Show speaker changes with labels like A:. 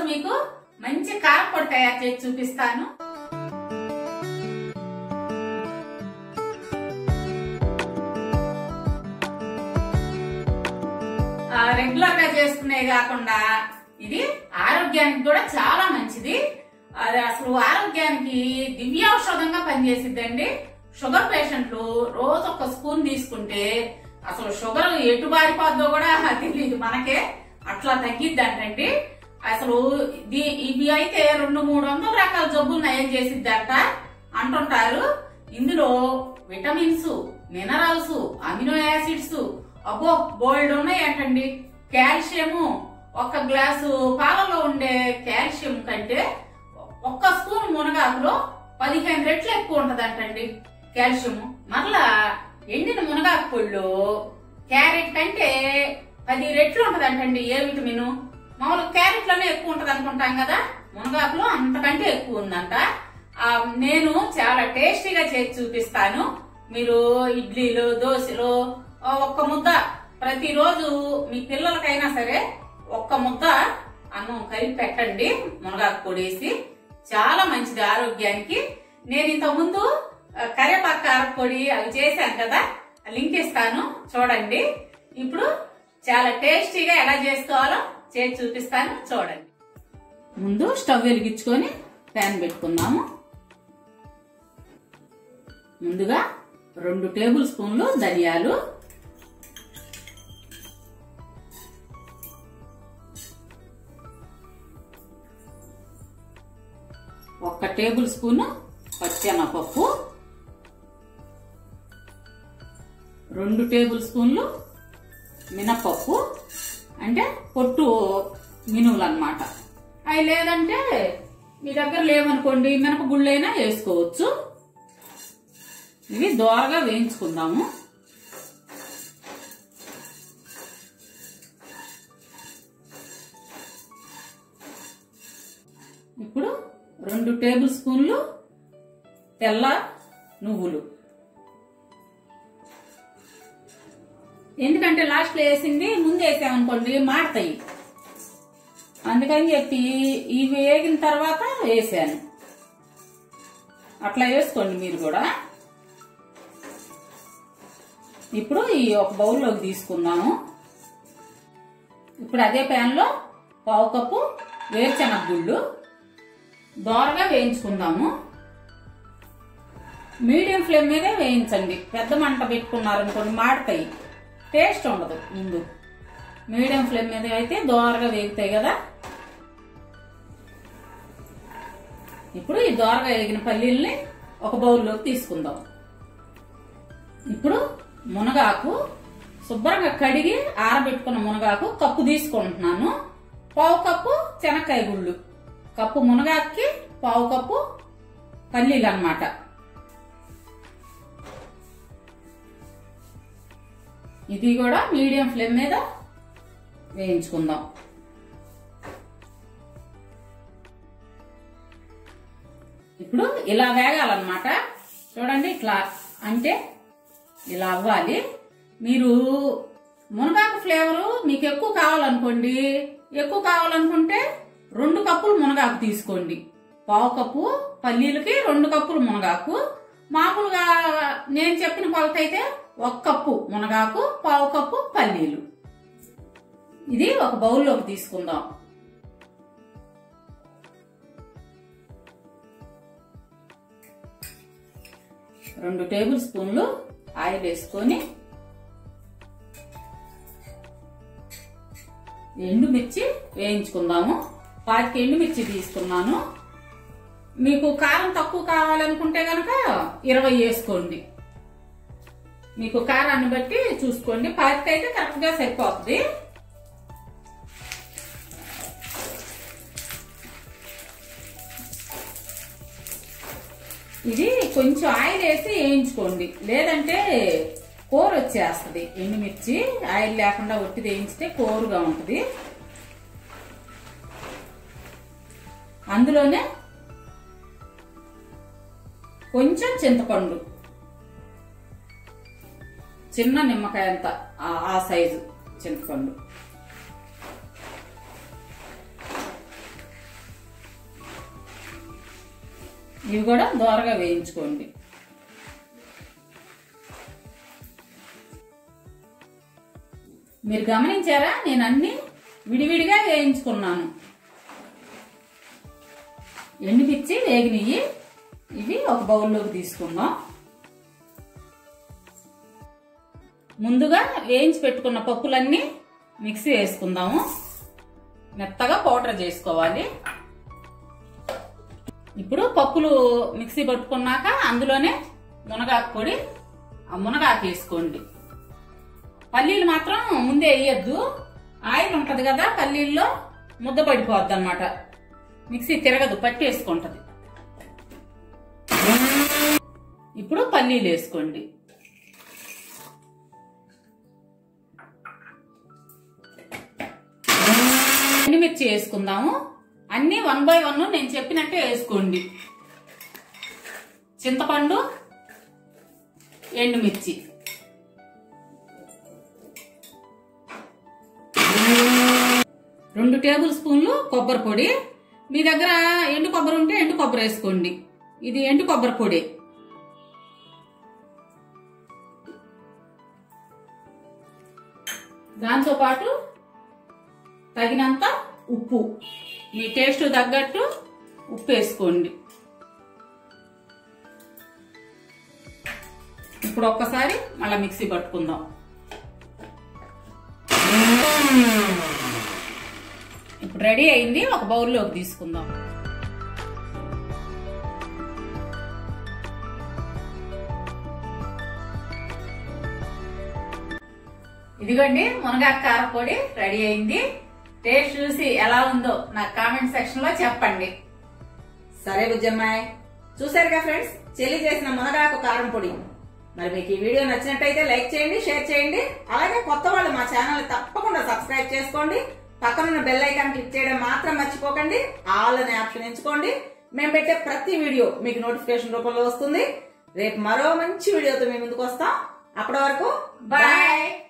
A: మీకు మంచి కారపొడి తయారు చేసి చూపిస్తాను రెగ్యులర్ గా చేసుకునే కాకుండా ఇది ఆరోగ్యానికి కూడా చాలా మంచిది అది అసలు ఆరోగ్యానికి దివ్యౌషధంగా పనిచేసిద్దండి షుగర్ పేషెంట్లు రోజు ఒక స్పూన్ తీసుకుంటే అసలు షుగర్ ఎటు బారిపోద్దో కూడా తెలియదు మనకే అట్లా తగ్గిద్ది అంటండి అసలు ఇది- ఇవి అయితే రెండు మూడు వందల రకాల జబ్బులు నయం చేసిద్దంట అంటుంటారు ఇందులో విటమిన్స్ మినరల్స్ అమినో యాసిడ్స్ అబ్బో బోల్డ్ ఉన్నాయంటండి కాల్షియము ఒక గ్లాసు పాలలో ఉండే కాల్షియం కంటే ఒక్క స్పూన్ మునగాకులో పదిహేను రెట్లు ఎక్కువ ఉంటదంటండి కాల్షియం మరలా ఎండిన మునగాకు పొడిలో క్యారెట్ కంటే పది రెట్లు ఉంటదంటండి ఏ విటమిన్ మామూలు క్యారెట్ లోనే ఎక్కువ ఉంటది అనుకుంటాం కదా మునగాకులో అంతకంటే ఎక్కువ ఉందంట ఆ, నేను చాలా టేస్టీగా చేసి చూపిస్తాను మీరు ఇడ్లీలు దోశలు ఆ, ఒక్క ముద్ద ప్రతిరోజు మీ పిల్లలకైనా సరే ఒక్క ముద్ద అన్నం కలిపి పెట్టండి మునగాకు పొడేసి చాలా మంచిది ఆరోగ్యానికి నేను ఇంత ముందు ఆ, కరివేపాకు కారపొడి అవి చేశాను కదా ఆ లింక్ ఇస్తాను చూడండి ఇప్పుడు చాలా టేస్టీగా ఎలా చేసుకోవాలో చేసి చూపిస్తాను చూడండి ముందు స్టవ్ వెలిగించుకొని ప్యాన్ పెట్టుకుందాము ముందుగా రెండు టేబుల్ స్పూన్లు ధనియాలు ఒక్క టేబుల్ స్పూన్ పచ్చెనపప్పు రెండు టేబుల్ స్పూన్లు మినపప్పు అంటే పొట్టు మినువులు అనమాట అవి లేదంటే మీ దగ్గర లేవనుకోండి మినపగుళ్ళైనా వేసుకోవచ్చు ఇవి దోరగా వేయించుకుందాము ఇప్పుడు రెండు టేబుల్ స్పూన్లు తెల్ల నువ్వులు ఎందుకంటే లాస్ట్లో వేసింది ముందు వేసామనుకోండి మాడతాయి అందుకని చెప్పి ఇవి వేగిన తర్వాత వేసాను అట్లా వేసుకోండి మీరు కూడా ఇప్పుడు ఈ ఒక బౌల్లోకి తీసుకుందాము ఇప్పుడు అదే ప్యాన్లో పావు కప్పు వేరుశనగ గుళ్ళు దోరగా వేయించుకుందాము మీడియం ఫ్లేమ్ మీదే వేయించండి పెద్ద మంట పెట్టుకున్నారనుకోండి మాడతాయి టేస్ట్ ఉండదు ముందు మీడియం ఫ్లేమ్ మీద అయితే దోరగా వేగుతాయి కదా ఇప్పుడు ఈ దోరగా వేగిన పల్లీల్ని ఒక బౌల్లోకి తీసుకుందాం ఇప్పుడు మునగాకు శుభ్రంగా కడిగి ఆరబెట్టుకున్న మునగాకు కప్పు తీసుకుంటున్నాను పావు కప్పు శనక్కాయ గుళ్ళు కప్పు మునగాకుకి పావు కప్పు పల్లీలు అన్నమాట ఇది కూడా మీడియం ఫ్లేమ్ మీద వేయించుకుందాం ఇప్పుడు ఇలా వేగాలన్నమాట చూడండి ఇట్లా అంటే ఇలా అవ్వాలి మీరు మునగాకు ఫ్లేవరు మీకు ఎక్కువ కావాలనుకోండి ఎక్కువ కావాలనుకుంటే రెండు కప్పులు మునగాకు తీసుకోండి పావు కప్పు పల్లీలకి రెండు కప్పులు మునగాకు మామూలుగా నేను చెప్పిన కొలత అయితే ఒక కప్పు మునగాకు పావు కప్పు పల్లీలు ఇది ఒక బౌల్లోకి తీసుకుందాం రెండు టేబుల్ స్పూన్లు ఆయిల్ వేసుకొని ఎండుమిర్చి వేయించుకుందాము పాతిక ఎండుమిర్చి తీసుకున్నాను మీకు కారం తక్కువ కావాలనుకుంటే గనక ఇరవై వేసుకోండి మీకు కారాన్ని బట్టి చూసుకోండి పాతిక అయితే కరెక్ట్ గా సరిపోతుంది ఇది కొంచెం ఆయిల్ వేసి వేయించుకోండి లేదంటే కూర వచ్చేస్తుంది ఎండుమిర్చి ఆయిల్ లేకుండా ఒట్టి వేయించితే కూరగా ఉంటుంది అందులోనే కొంచెం చింతపండు చిన్న నిమ్మకాయ అంత ఆ- ఆ సైజు చింతపండు ఇవి కూడా దోరగా వేయించుకోండి మీరు గమనించారా నేను అన్ని విడివిడిగా వేయించుకున్నాను ఎండుమిర్చి వేగినవి ఇవి ఒక బౌల్లోకి తీసుకుందాం ముందుగా వేయించి పెట్టుకున్న పప్పులన్నీ మిక్సీ వేసుకుందాము మెత్తగా పౌడర్ చేసుకోవాలి ఇప్పుడు పప్పులు మిక్సీ పట్టుకున్నాక అందులోనే మునగాకు పొడి ఆ మునగాకు వేసుకోండి పల్లీలు మాత్రం ముందే వేయద్దు ఆయిల్ ఉంటది కదా పల్లీల్లో ముద్ద పడిపోద్ది అనమాట మిక్సీ తిరగదు పట్టి వేసుకుంటది ఇప్పుడు పల్లీలు వేసుకోండి ఎండుమిర్చి వేసుకుందాము అన్ని వన్ బై వన్ నేను చెప్పినట్టే వేసుకోండి చింతపండు ఎండుమిర్చి రెండు టేబుల్ స్పూన్లు కొబ్బరి పొడి మీ దగ్గర ఎండు కొబ్బరి ఉంటే ఎండు కొబ్బరి వేసుకోండి ఇది ఎండు కొబ్బరి పొడి దాంతో పాటు తగినంత ఉప్పు మీ టేస్ట్ తగ్గట్టు ఉప్పు వేసుకోండి ఇప్పుడు ఒక్కసారి మళ్ళీ మిక్సీ పట్టుకుందాం ఇప్పుడు రెడీ అయింది ఒక బౌల్లోకి తీసుకుందాం ఇదిగోండి మునగాకు కారపొడి రెడీ అయింది టేస్ట్ చూసి ఎలా ఉందో నాకు కామెంట్ సెక్షన్ లో చెప్పండి
B: సరే బుజ్జమ్మాయ్ చూసారుగా ఫ్రెండ్స్ చెల్లి చేసిన మునగాకు కారం పొడి మరి మీకు ఈ వీడియో నచ్చినట్టయితే లైక్ చేయండి షేర్ చేయండి అలాగే కొత్త వాళ్ళు మా ఛానల్ తప్పకుండా సబ్స్క్రైబ్ చేసుకోండి పక్కనున్న బెల్ ఐకాన్ క్లిక్ చేయడం మాత్రం మర్చిపోకండి ఆల్ అనే ఆప్షన్ ఎంచుకోండి మేము పెట్టే ప్రతి వీడియో మీకు నోటిఫికేషన్ రూపంలో వస్తుంది రేపు మరో మంచి వీడియోతో మీ ముందుకు వస్తాం అప్పటి వరకు
A: బాయ్